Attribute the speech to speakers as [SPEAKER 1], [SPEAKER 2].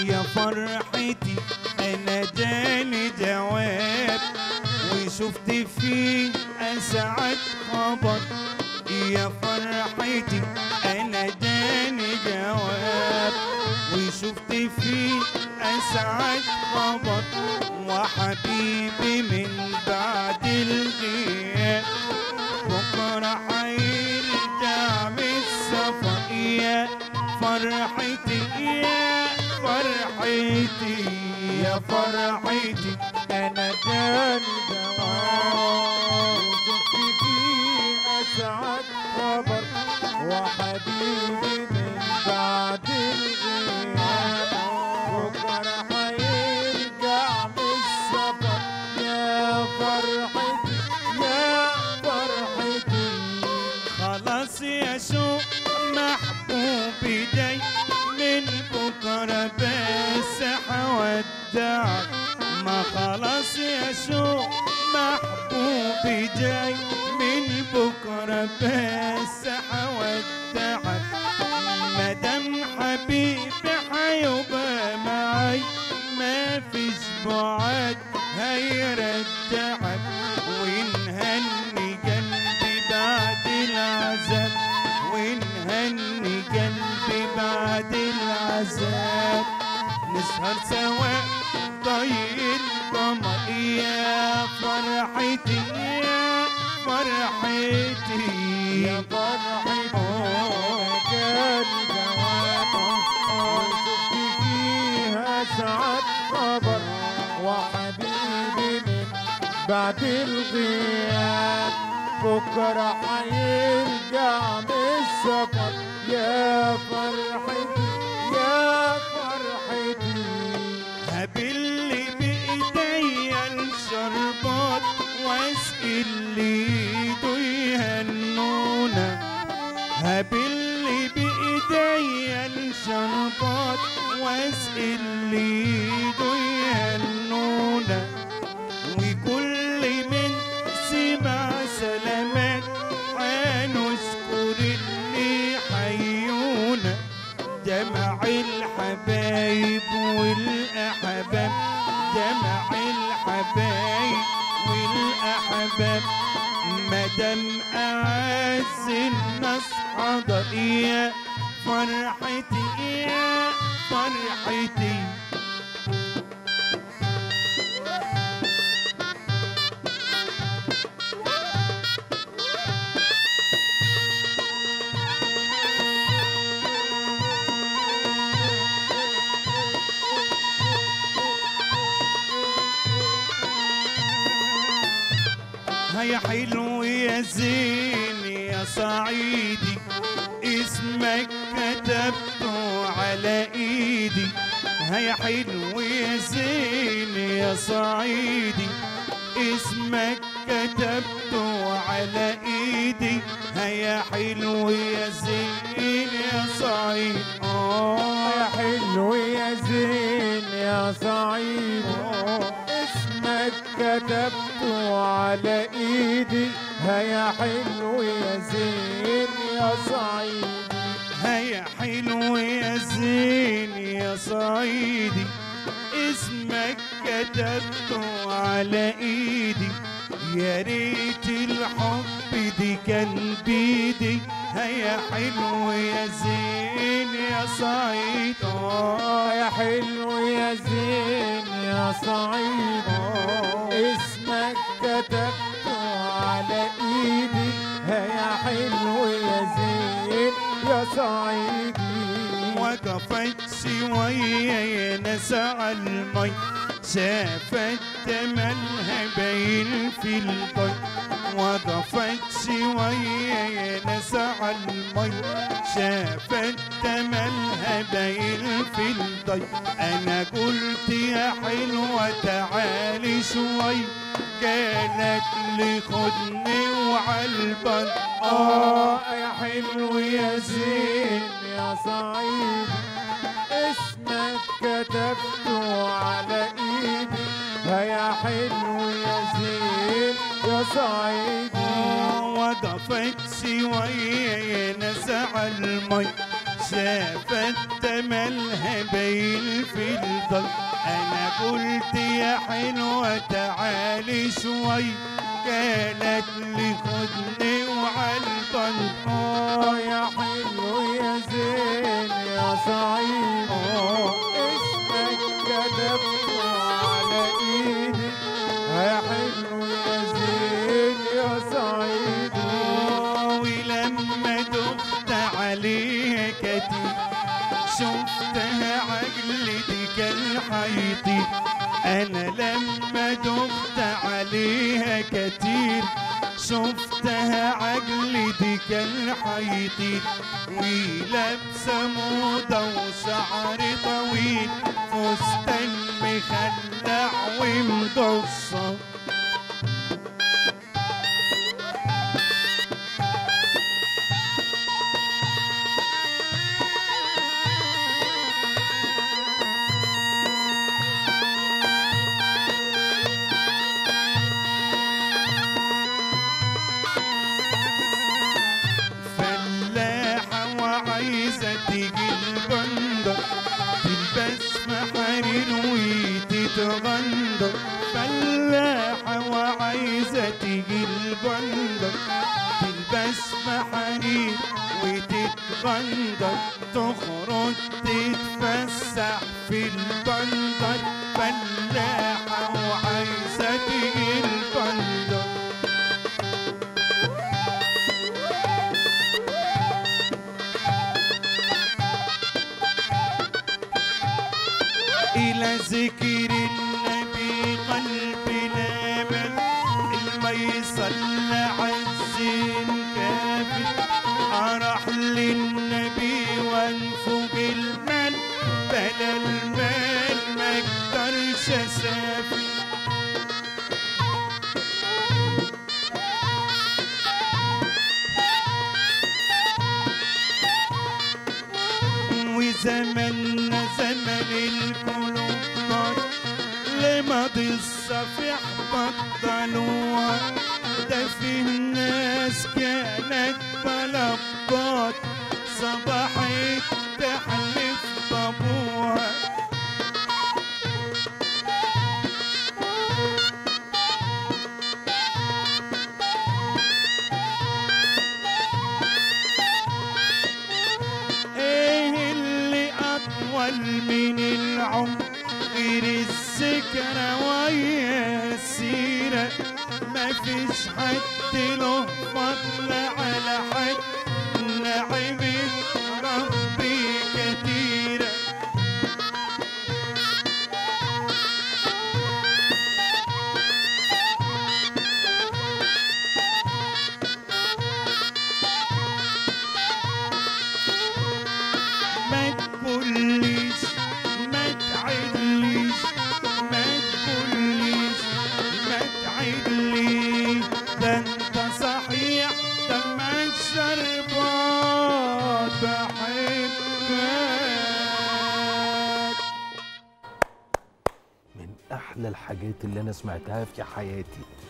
[SPEAKER 1] يا فرحتي انا جاني جواب وشفت فيه اسعد خبر يا فرحتي انا جاني جواب وشفت فيه اسعد خبر وحبيبي من بعد الغياب بكره حيرجع من السفر يا فرحتي يا فرحتي يا فرحتي
[SPEAKER 2] انا جاني جواب وشفت فيه اسعد خبر وحبيبي من بعد الغياب بكره هيرجع من السفر يا فرحتي يا فرحتي
[SPEAKER 1] خلاص يا شوق محبوبي جاي من بكرة بس حودعك ما خلاص يا شوق محبوبي جاي من بكرة بس حودعك مدام حبيبي حيبقى معاي ما فيش بعد هيرجعك ونهني قلبي بعد العذاب ونهني قلبي بعد العذاب نسهر سوا ضي القمر يا فرحتي يا فرحتي
[SPEAKER 2] يا فرحتي جاني جواب وشفت فيها سعد خبر وحبيبي من بعد الغياب بكرة حيرجع من السفر يا فرحتي يا فرحتي
[SPEAKER 1] هبل بإيديا الشربات واسقي اللي ايده يهنونا هبل بإيديا الشربات واسقي اللي ايده يهنونا وكل من سمع سلامات حنشكر اللي حيونا جمع الحبايب والأحباب جمع الحبايب والأحباب مدام أعز الناس حضر يا فرحتي يا فرحتي هيا حلو يا زين يا صعيدي اسمك كتبته على ايدي هيا حلو يا زين يا صعيدي اسمك كتبته على ايدي هيا حلو يا زين يا صعيد
[SPEAKER 2] آه يا حلو يا زين يا سعيد اسمك كتبته على ايدي هيا حلو يا زين يا سعيد
[SPEAKER 1] هيا حلو يا زين يا صعيدي اسمك كتبته على ايدي يا ريت الحب دي كان بيدي هيا حلو يا زين يا صعيد
[SPEAKER 2] آه يا حلو يا زين يا سعيد اسمك كتبته على ايدي هيا حلو يا زين يا سعيدي
[SPEAKER 1] وقفت شوية يا ناس على المي شافت تملها باين في الضي وقفت شوية يا ناس على المي شافت تملها باين في الضي أنا قلت يا حلوة تعالي شوي قالت لي خدني وعالبر
[SPEAKER 2] آه يا حلو يا زين يا سعيد اسمك كتبته على ايدي هيا حلو يا زين يا سعيدي
[SPEAKER 1] وقفت شوية يا ناس على المي شافت تملها باين في الضل انا قلت يا حلوة تعالي شوي قالت لي خدني وعالبن
[SPEAKER 2] اه يا حلو يا زين يا سعيد
[SPEAKER 1] آه.
[SPEAKER 2] اسمك كتبته على ايدي يا حلو يا زين يا سعيد
[SPEAKER 1] ولما دخت عليها كتير شفتها عقلتي كان حيطير انا لما دخت عليها كتير شفتها عقلتي كان حيطير ولابسه موضه وشعر طويل فستان مخلع ومقصر فلاحة وعايزة تيجي البندر تلبس محارير وتتغندر فلاحة وعايزة تيجي البندر تلبس محارير وتتغندر تخرج تتفسح في البندر فلاحة وعايزة تيجي البندر إلى ذكر النبي قلبي نامل المي صلى عالزين كافر أروح للنبي وانفق المال بلا المال ما اقدرش اسافر وزمننا زمن القلوب نار لماضي الصفيح بطلوها ده فيه ناس كانت طلبات صباحت تحلف بابوها ايه اللي اطول من العمر غير الذكرى ويا السيرة مفيش حد له فضل على حد نعمة ربي كتيرة ما تقوليش ما تعدليش ما تقوليش ما تعدليش ده انت صحيح دمك شربات بحبك
[SPEAKER 3] من احلى الحاجات اللي انا سمعتها في حياتي